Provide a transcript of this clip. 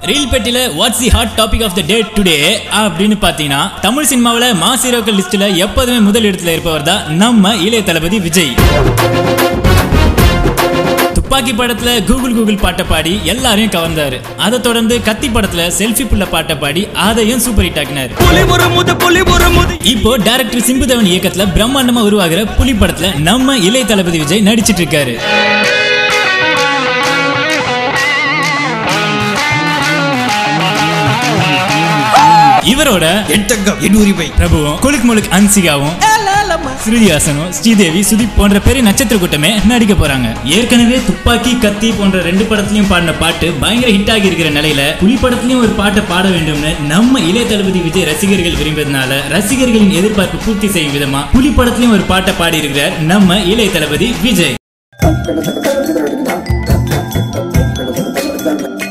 reel பெட்டில what's the hot topic of the day today அப்படின்னு பாத்தீங்கன்னா தமிழ் சினிமாவில் மாஸ் ஹீரோக்கள் லிஸ்ட்ல எப்போதுமே முதல் இடத்துல இருப்பவர் தான் நம்ம இளைய தளபதி விஜய் துப்பாக்கி படத்துல கூகுள் கூகுள் பாட்டை பாடி எல்லாரையும் கவர்ந்தாரு அதை தொடர்ந்து கத்தி படத்துல செல்ஃபி புள்ள பாட்டை பாடி அதையும் சூப்பர் ஹிட் ஆக்கினார் புலி ஒரு முது புலி ஒரு முது இப்போ டைரக்டர் சிம்புதேவன் இயக்கத்துல பிரம்மாண்டமா உருவாகிற புலி படத்துல நம்ம இளைய தளபதி விஜய் நடிச்சிட்டு இருக்காரு இவரோட என் தங்கம் என் உரிமை பிரபுவும் குலுக் முலுக் அன்சிகாவும் ஸ்ருதிஹாசனும் ஸ்ரீதேவி சுதீப் போன்ற பெரிய நட்சத்திர கூட்டமே நடிக்க போறாங்க ஏற்கனவே துப்பாக்கி கத்தி போன்ற ரெண்டு படத்துலயும் பாடின பாட்டு பயங்கர ஹிட் ஆகி இருக்கிற நிலையில புலி படத்துலயும் ஒரு பாட்டை பாட வேண்டும்னு நம்ம இளைய தளபதி விஜய் ரசிகர்கள் விரும்பியதுனால ரசிகர்களின் எதிர்பார்ப்பு பூர்த்தி செய்யும் விதமா புலி படத்துலயும் ஒரு பாட்டை பாடி இருக்கிறார் நம்ம இளைய தளபதி விஜய்